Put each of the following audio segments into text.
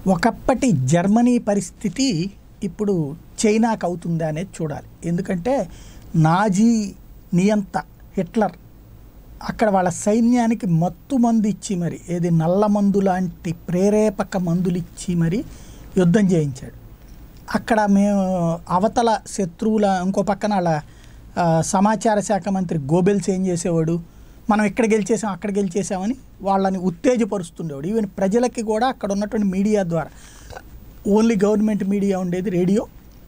ఒకప్పటి జర్మనీ పరిస్థితి ఇప్పుడు చైనాకు అవుతుందా అనేది చూడాలి ఎందుకంటే నాజీ నియంత హిట్లర్ అక్కడ వాళ్ళ సైన్యానికి మత్తు మందు ఇచ్చి మరి ఏది నల్ల మందు లాంటి ప్రేరేపక మందులు ఇచ్చి మరి యుద్ధం చేయించాడు అక్కడ మేము అవతల శత్రువుల ఇంకో పక్కన వాళ్ళ ఆ, సమాచార శాఖ మంత్రి గోబెల్స్ ఏం చేసేవాడు మనం ఇక్కడ గెలిచేసాం అక్కడ గెలిచేసామని వాళ్ళని ఉత్తేజపరుస్తుండేవాడు ఈవెన్ ప్రజలకి కూడా అక్కడ ఉన్నటువంటి మీడియా ద్వారా ఓన్లీ గవర్నమెంట్ మీడియా ఉండేది రేడియో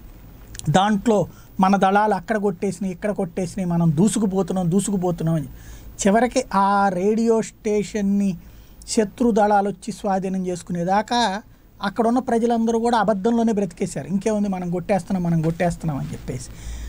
దాంట్లో మన దళాలు అక్కడ కొట్టేసినాయి ఇక్కడ కొట్టేసినాయి మనం దూసుకుపోతున్నాం దూసుకుపోతున్నాం అని చివరికి ఆ రేడియో స్టేషన్ని శత్రు దళాలు వచ్చి స్వాధీనం చేసుకునేదాకా అక్కడ ఉన్న ప్రజలందరూ కూడా అబద్ధంలోనే బ్రతికేశారు ఇంకేముంది మనం కొట్టేస్తున్నాం మనం కొట్టేస్తున్నాం అని చెప్పేసి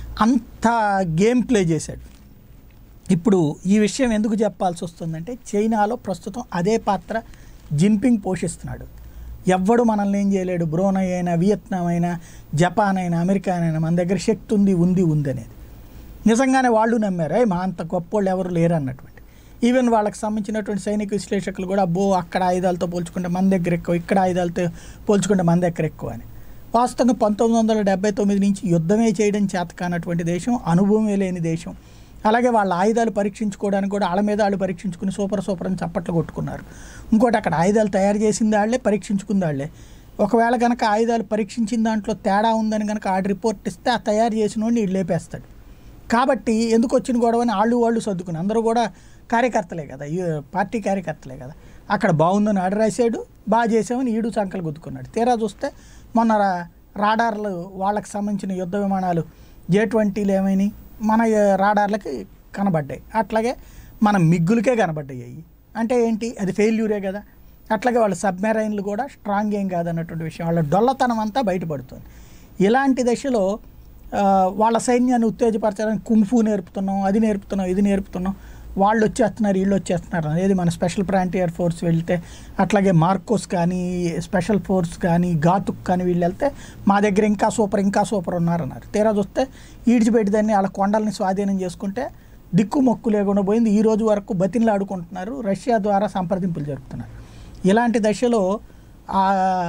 అంత గేమ్ ప్లే చేశాడు ఇప్పుడు ఈ విషయం ఎందుకు చెప్పాల్సి వస్తుందంటే చైనాలో ప్రస్తుతం అదే పాత్ర జిన్పింగ్ పోషిస్తున్నాడు ఎవ్వడు మనల్ని ఏం చేయలేడు బ్రోనై అయినా వియత్నాం అయినా జపాన్ అయినా అమెరికా అయినా మన దగ్గర శక్తి ఉంది ఉంది ఉంది అనేది నిజంగానే వాళ్ళు నమ్మారు "ఏయ్, మా అంత గొప్పోళ్ళు ఎవరు లేరు అన్నటువంటి ఈవెన్ వాళ్ళకి సంబంధించినటువంటి సైనిక విశ్లేషకులు కూడా అబ్బో అక్కడ ఆయుధాలతో పోల్చుకుంటే మన దగ్గర ఎక్కువ ఇక్కడ ఆయుధాలతో పోల్చుకుంటే మన దగ్గర ఎక్కువ అని వాస్తవంగా పంతొమ్మిది వందల డెబ్బై తొమ్మిది నుంచి యుద్ధమే చేయడం చేత కానటువంటి దేశం అనుభవమే లేని దేశం అలాగే వాళ్ళ ఆయుధాలు పరీక్షించుకోవడానికి కూడా వాళ్ళ మీద వాళ్ళు పరీక్షించుకుని సూపర్ సూపర్ అని చప్పట్లు కొట్టుకున్నారు ఇంకోటి అక్కడ ఆయుధాలు తయారు చేసింది వాళ్ళే పరీక్షించుకుంది వాళ్ళే ఒకవేళ కనుక ఆయుధాలు పరీక్షించిన దాంట్లో తేడా ఉందని కనుక ఆ రిపోర్ట్ ఇస్తే ఆ తయారు చేసిన వాడిని వీళ్ళు లేపేస్తాడు కాబట్టి ఎందుకు వచ్చిన గొడవని వాళ్ళు వాళ్ళు సర్దుకుని అందరూ కూడా కార్యకర్తలే కదా ఈ పార్టీ కార్యకర్తలే కదా అక్కడ బాగుందని ఆర్డర్ రాశాడు బాగా చేసామని ఈడు సంకలు గుద్దుకున్నాడు తీరా చూస్తే మొన్న రా- రాడార్లు వాళ్ళకి సంబంధించిన యుద్ధ విమానాలు జే ట్వంటీలు ఏమైనాయి మన రాడార్లకి కనబడ్డాయి అట్లాగే మన మిగ్గులకే కనబడ్డాయి అవి అంటే ఏంటి అది ఫెయిల్యూరే కదా అట్లాగే వాళ్ళ సబ్మెరైన్లు కూడా స్ట్రాంగ్ ఏం కాదన్నటువంటి విషయం వాళ్ళ డొల్లతనం అంతా బయటపడుతుంది ఇలాంటి దశలో ఆ, వాళ్ళ సైన్యాన్ని ఉత్తేజపరచడానికి కుంఫు నేర్పుతున్నాం అది నేర్పుతున్నాం ఇది నేర్పుతున్నాం వాళ్ళు వచ్చేస్తున్నారు వీళ్ళు వచ్చేస్తున్నారు అనేది మన స్పెషల్ ఫ్రాంటియర్ ఫోర్స్ వెళ్తే అట్లాగే మార్కోస్ కానీ స్పెషల్ ఫోర్స్ కానీ ఘాతుక్ కానీ వీళ్ళు వెళ్తే మా దగ్గర ఇంకా సూపర్ ఇంకా సూపర్ ఉన్నారన్నారు తీరా చూస్తే ఈడ్చిపెట్టి దాన్ని వాళ్ళ కొండల్ని స్వాధీనం చేసుకుంటే దిక్కు మొక్కు లేకుండా పోయింది ఈ రోజు వరకు బతిన్లాడుకుంటున్నారు రష్యా ద్వారా సంప్రదింపులు జరుపుతున్నారు ఇలాంటి దశలో ఆ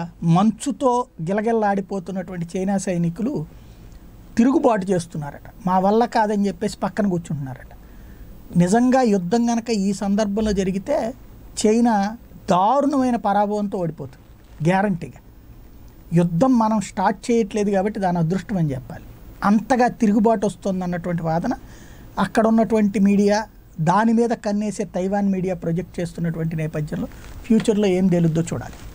మంచుతో గిలగిల్లాడిపోతున్నటువంటి చైనా సైనికులు తిరుగుబాటు చేస్తున్నారట మా వల్ల కాదని చెప్పేసి పక్కన కూర్చుంటున్నారట నిజంగా యుద్ధం కనుక ఈ సందర్భంలో జరిగితే చైనా దారుణమైన పరాభవంతో ఓడిపోతుంది గ్యారంటీగా యుద్ధం మనం స్టార్ట్ చేయట్లేదు కాబట్టి దాని అదృష్టం అని చెప్పాలి అంతగా తిరుగుబాటు వస్తుంది అన్నటువంటి వాదన అక్కడ ఉన్నటువంటి మీడియా దాని మీద కన్నేసే తైవాన్ మీడియా ప్రొజెక్ట్ చేస్తున్నటువంటి నేపథ్యంలో ఫ్యూచర్లో ఏం తేలుద్దో చూడాలి